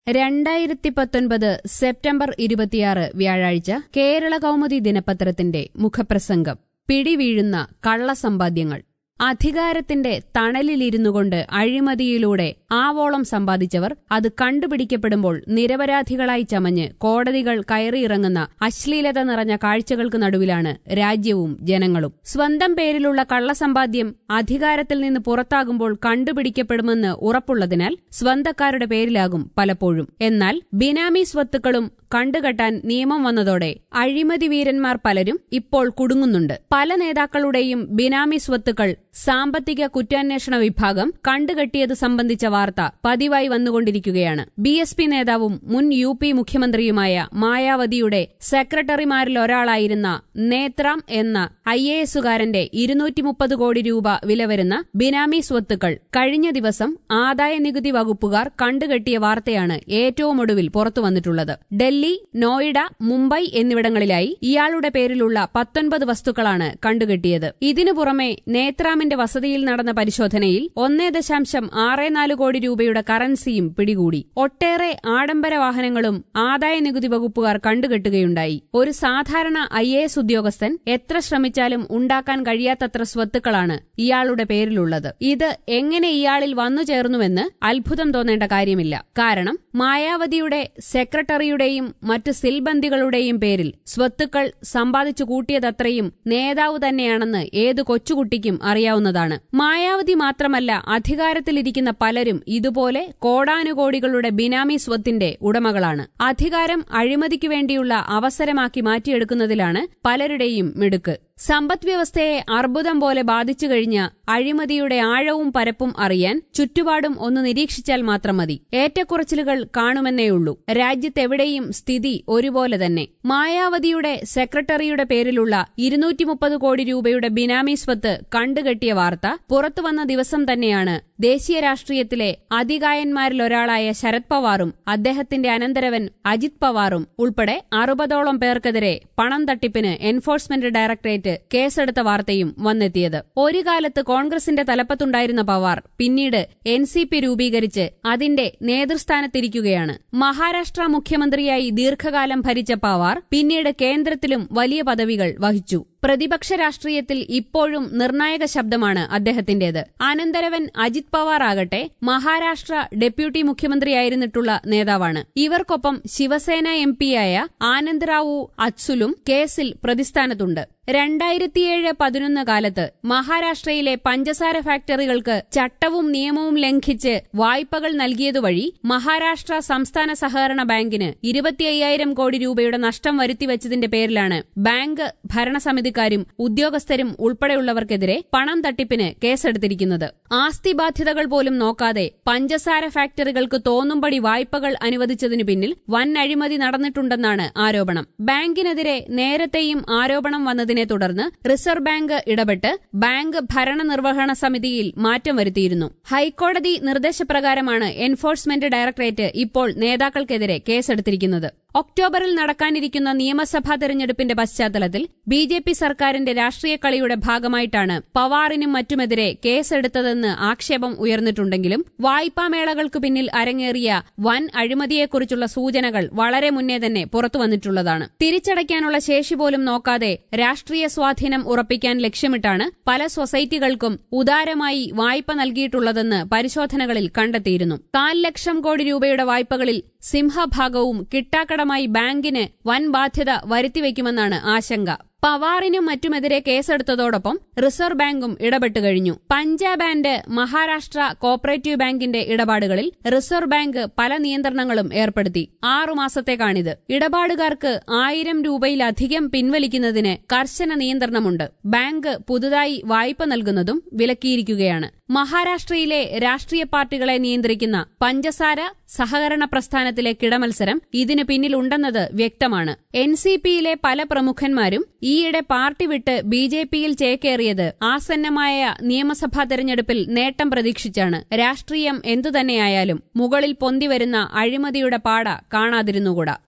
രണ്ടായിരത്തി പത്തൊൻപത് സെപ്റ്റംബർ ഇരുപത്തിയാറ് വ്യാഴാഴ്ച കേരള കൗമുദി ദിനപത്രത്തിന്റെ മുഖപ്രസംഗം പിടിവീഴുന്ന കള്ളസമ്പാദ്യങ്ങൾ അധികാരത്തിന്റെ തണലിലിരുന്നുകൊണ്ട് അഴിമതിയിലൂടെ ആവോളം സമ്പാദിച്ചവർ അത് കണ്ടുപിടിക്കപ്പെടുമ്പോൾ നിരപരാധികളായി ചമഞ്ഞ് കോടതികൾ കയറിയിറങ്ങുന്ന അശ്ലീലത നിറഞ്ഞ കാഴ്ചകൾക്ക് നടുവിലാണ് രാജ്യവും ജനങ്ങളും സ്വന്തം പേരിലുള്ള കള്ളസമ്പാദ്യം അധികാരത്തിൽ നിന്ന് പുറത്താകുമ്പോൾ കണ്ടുപിടിക്കപ്പെടുമെന്ന് ഉറപ്പുള്ളതിനാൽ സ്വന്തക്കാരുടെ പേരിലാകും പലപ്പോഴും എന്നാൽ ബിനാമി സ്വത്തുക്കളും കണ്ടുകെട്ടാൻ നിയമം വന്നതോടെ അഴിമതി വീരന്മാർ പലരും ഇപ്പോൾ കുടുങ്ങുന്നുണ്ട് പല നേതാക്കളുടെയും ബിനാമി സ്വത്തുക്കൾ സാമ്പത്തിക കുറ്റാന്വേഷണ വിഭാഗം കണ്ടുകെട്ടിയത് സംബന്ധിച്ച വാർത്ത പതിവായി വന്നുകൊണ്ടിരിക്കുകയാണ് ബി എസ് പി നേതാവും മുൻ യു പി മുഖ്യമന്ത്രിയുമായ മായാവതിയുടെ സെക്രട്ടറിമാരിലൊരാളായിരുന്ന നേത്രാം എന്ന ഐ എ എസുകാരന്റെ ഇരുന്നൂറ്റി മുപ്പത് കോടി രൂപ വില വരുന്ന ബിനാമി സ്വത്തുക്കൾ കഴിഞ്ഞ ദിവസം ആദായ നികുതി വകുപ്പുകാർ കണ്ടുകെട്ടിയ വാർത്തയാണ് ഏറ്റവും ഒടുവിൽ പുറത്തുവന്നിട്ടുള്ളത് ഡൽഹി നോയിഡ മുംബൈ എന്നിവിടങ്ങളിലായി ഇയാളുടെ പേരിലുള്ള പത്തൊൻപത് വസ്തുക്കളാണ് കണ്ടുകെട്ടിയത് ഇതിനു പുറമെ നേത്രാമിന്റെ വസതിയിൽ നടന്ന പരിശോധനയിൽ ഒന്നേ ദശാംശം ആറ് നാല് കോടി രൂപയുടെ കറൻസിയും പിടികൂടി ഒട്ടേറെ ആഡംബര വാഹനങ്ങളും ആദായ നികുതി വകുപ്പുകാർ കണ്ടുകെട്ടുകയുണ്ടായി ഒരു സാധാരണ ഐ എ എസ് ഉദ്യോഗസ്ഥൻ എത്ര ശ്രമിച്ചാലും ഉണ്ടാക്കാൻ കഴിയാത്തത്ര സ്വത്തുക്കളാണ് ഇയാളുടെ പേരിലുള്ളത് ഇത് എങ്ങനെ ഇയാളിൽ വന്നു ചേർന്നുവെന്ന് അത്ഭുതം തോന്നേണ്ട കാര്യമില്ല കാരണം മായാവതിയുടെ സെക്രട്ടറിയുടെയും മറ്റ് സിൽബന്ദികളുടെയും പേരിൽ സ്വത്തുക്കൾ സമ്പാദിച്ചു കൂട്ടിയതത്രയും നേതാവ് തന്നെയാണെന്ന് ഏതു കൊച്ചുകുട്ടിക്കും അറിയാവുന്നതാണ് മായാവതി മാത്രമല്ല അധികാരത്തിലിരിക്കുന്ന പലരും ഇതുപോലെ കോടാനുകോടികളുടെ ബിനാമി സ്വത്തിന്റെ ഉടമകളാണ് അധികാരം അഴിമതിക്കു വേണ്ടിയുള്ള അവസരമാക്കി മാറ്റിയെടുക്കുന്നതിലാണ് പലരുടെയും മിടുക്ക് സമ്പദ് വ്യവസ്ഥയെ അർബുദം പോലെ ബാധിച്ചു കഴിഞ്ഞ അഴിമതിയുടെ ആഴവും പരപ്പും അറിയാൻ ചുറ്റുപാടും ഒന്ന് നിരീക്ഷിച്ചാൽ മാത്രം മതി ഏറ്റക്കുറച്ചിലുകൾ കാണുമെന്നേയുള്ളൂ രാജ്യത്തെവിടെയും സ്ഥിതി ഒരുപോലെ തന്നെ മായാവതിയുടെ സെക്രട്ടറിയുടെ പേരിലുള്ള ഇരുന്നൂറ്റി മുപ്പത് കോടി രൂപയുടെ ബിനാമി സ്വത്ത് കണ്ടുകെട്ടിയ വാർത്ത പുറത്തുവന്ന ദിവസം തന്നെയാണ് ദേശീയ രാഷ്ട്രീയത്തിലെ അതികായന്മാരിലൊരാളായ ശരത് പവാറും അദ്ദേഹത്തിന്റെ അനന്തരവൻ അജിത് പവാറും ഉൾപ്പെടെ അറുപതോളം പേർക്കെതിരെ പണം തട്ടിപ്പിന് എൻഫോഴ്സ്മെന്റ് ഡയറക്ടറേറ്റ് കേസെടുത്ത വാർത്തയും വന്നെത്തിയത് ഒരു കാലത്ത് കോൺഗ്രസിന്റെ തലപ്പത്തുണ്ടായിരുന്ന പവാർ പിന്നീട് എൻ സി പി രൂപീകരിച്ച് അതിന്റെ നേതൃസ്ഥാനത്തിരിക്കുകയാണ് മഹാരാഷ്ട്ര മുഖ്യമന്ത്രിയായി ദീർഘകാലം ഭരിച്ച പവാർ പിന്നീട് കേന്ദ്രത്തിലും വലിയ പദവികൾ വഹിച്ചു പ്രതിപക്ഷ രാഷ്ട്രീയത്തിൽ ഇപ്പോഴും നിർണായക ശബ്ദമാണ് അദ്ദേഹത്തിന്റേത് അനന്തരവൻ അജിത് പവാർ ആകട്ടെ മഹാരാഷ്ട്ര ഡെപ്യൂട്ടി മുഖ്യമന്ത്രിയായിരുന്നിട്ടുള്ള നേതാവാണ് ഇവർക്കൊപ്പം ശിവസേന എം പിയായ ആനന്ദ് റാവു അച്സുലും കേസിൽ പ്രതിസ്ഥാനത്തുണ്ട് രണ്ടായിരത്തിയേഴ് പതിനൊന്ന് കാലത്ത് മഹാരാഷ്ട്രയിലെ പഞ്ചസാര ഫാക്ടറികൾക്ക് ചട്ടവും നിയമവും ലംഘിച്ച് വായ്പകൾ നൽകിയതുവഴി മഹാരാഷ്ട്ര സംസ്ഥാന സഹകരണ ബാങ്കിന് ഇരുപത്തിയ്യായിരം കോടി രൂപയുടെ നഷ്ടം വരുത്തിവച്ചതിന്റെ പേരിലാണ് ബാങ്ക് ഭരണസമിതിക്കാരും ഉദ്യോഗസ്ഥരും ഉൾപ്പെടെയുള്ളവർക്കെതിരെ പണം തട്ടിപ്പിന് കേസെടുത്തിരിക്കുന്നത് ആസ്തി ബാധ്യതകൾ പോലും നോക്കാതെ പഞ്ചസാര ഫാക്ടറികൾക്ക് തോന്നുംപടി വായ്പകൾ അനുവദിച്ചതിനു പിന്നിൽ വൻ അഴിമതി നടന്നിട്ടുണ്ടെന്നാണ് ആരോപണം ബാങ്കിനെതിരെ നേരത്തെയും ആരോപണം വന്നതിനെ തുടർന്ന് റിസർവ് ബാങ്ക് ഇടപെട്ട് ബാങ്ക് ഭരണനിർവഹണ സമിതിയിൽ മാറ്റം വരുത്തിയിരുന്നു ഹൈക്കോടതി നിർദ്ദേശപ്രകാരമാണ് എൻഫോഴ്സ്മെന്റ് ഡയറക്ടറേറ്റ് ഇപ്പോൾ നേതാക്കൾക്കെതിരെ കേസെടുത്തിരിക്കുന്നത് ഒക്ടോബറിൽ നടക്കാനിരിക്കുന്ന നിയമസഭാ തെരഞ്ഞെടുപ്പിന്റെ പശ്ചാത്തലത്തിൽ ബി ജെ പി സർക്കാരിന്റെ രാഷ്ട്രീയ കളിയുടെ ഭാഗമായിട്ടാണ് പവാറിനും മറ്റുമെതിരെ കേസെടുത്തതെന്ന് ആക്ഷേപം ഉയർന്നിട്ടുണ്ടെങ്കിലും വായ്പാമേളകൾക്ക് പിന്നിൽ അരങ്ങേറിയ വൻ അഴിമതിയെക്കുറിച്ചുള്ള സൂചനകൾ വളരെ മുന്നേ തന്നെ പുറത്തുവന്നിട്ടുള്ളതാണ് തിരിച്ചടയ്ക്കാനുള്ള ശേഷി പോലും നോക്കാതെ രാഷ്ട്രീയ സ്വാധീനം ഉറപ്പിക്കാൻ ലക്ഷ്യമിട്ടാണ് പല സൊസൈറ്റികൾക്കും ഉദാരമായി വായ്പ നൽകിയിട്ടുള്ളതെന്ന് പരിശോധനകളിൽ കണ്ടെത്തിയിരുന്നു കാൽ ലക്ഷം കോടി രൂപയുടെ വായ്പകളിൽ സിംഹഭാഗവും കിട്ടാക്കടമായി ബാങ്കിന് വൻ ബാധ്യത വരുത്തിവെക്കുമെന്നാണ് ആശങ്ക പവാറിനും മറ്റുമെതിരെ കേസെടുത്തതോടൊപ്പം റിസർവ് ബാങ്കും ഇടപെട്ടു കഴിഞ്ഞു പഞ്ചാബ് ആൻഡ് മഹാരാഷ്ട്ര കോപ്പറേറ്റീവ് ബാങ്കിന്റെ ഇടപാടുകളിൽ റിസർവ് ബാങ്ക് പല നിയന്ത്രണങ്ങളും ഏർപ്പെടുത്തി ആറുമാസത്തേക്കാണിത് ഇടപാടുകാർക്ക് ആയിരം രൂപയിലധികം പിൻവലിക്കുന്നതിന് കർശന നിയന്ത്രണമുണ്ട് ബാങ്ക് പുതുതായി വായ്പ നൽകുന്നതും വിലക്കിയിരിക്കുകയാണ് മഹാരാഷ്ട്രയിലെ രാഷ്ട്രീയ പാർട്ടികളെ നിയന്ത്രിക്കുന്ന പഞ്ചസാര സഹകരണ പ്രസ്ഥാനത്തിലെ കിടമത്സരം ഇതിനു പിന്നിലുണ്ടെന്നത് വ്യക്തമാണ് എൻ സി പിയിലെ പല പ്രമുഖന്മാരും ഈയിടെ പാർട്ടി വിട്ട് ബി ജെ പിയിൽ ചേക്കേറിയത് ആസന്നമായ നിയമസഭാ തെരഞ്ഞെടുപ്പിൽ നേട്ടം പ്രതീക്ഷിച്ചാണ് രാഷ്ട്രീയം എന്തുതന്നെയായാലും മുകളിൽ പൊന്തിവരുന്ന അഴിമതിയുടെ പാട കാണാതിരുന്നുകൂടാ